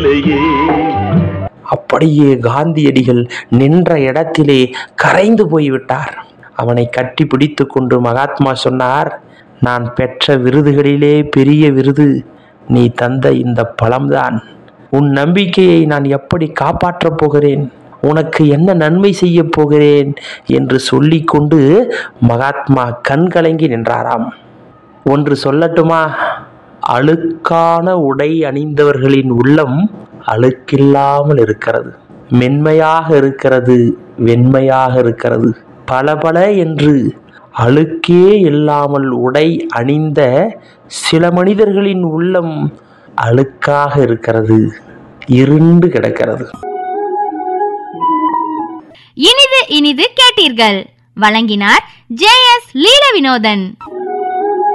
அப்படியே காந்தியடிகள் நின்ற இடத்திலே கரைந்து போய்விட்டார் அவனை கட்டி பிடித்து கொண்டு மகாத்மா சொன்னார் நான் பெற்ற விருதுகளிலே பெரிய விருது நீ தந்த இந்த பழம்தான் உன் நம்பிக்கையை நான் எப்படி காப்பாற்றப் போகிறேன் உனக்கு என்ன நன்மை செய்யப் போகிறேன் என்று சொல்லிக்கொண்டு மகாத்மா கண்கலங்கி நின்றாராம் ஒன்று சொல்லட்டுமா அழுக்கான உடை அணிந்தவர்களின் உள்ளம் அழுக்கில்லாமல் இருக்கிறது மென்மையாக இருக்கிறது வெண்மையாக இருக்கிறது பல பல என்று அழுக்கே இல்லாமல் உடை அணிந்த சில மனிதர்களின் உள்ளம் அழுக்காக இருக்கிறது இருண்டு கிடக்கிறது இனிது இனிது கேட்டீர்கள் வழங்கினார் ஜே எஸ் லீல வினோதன்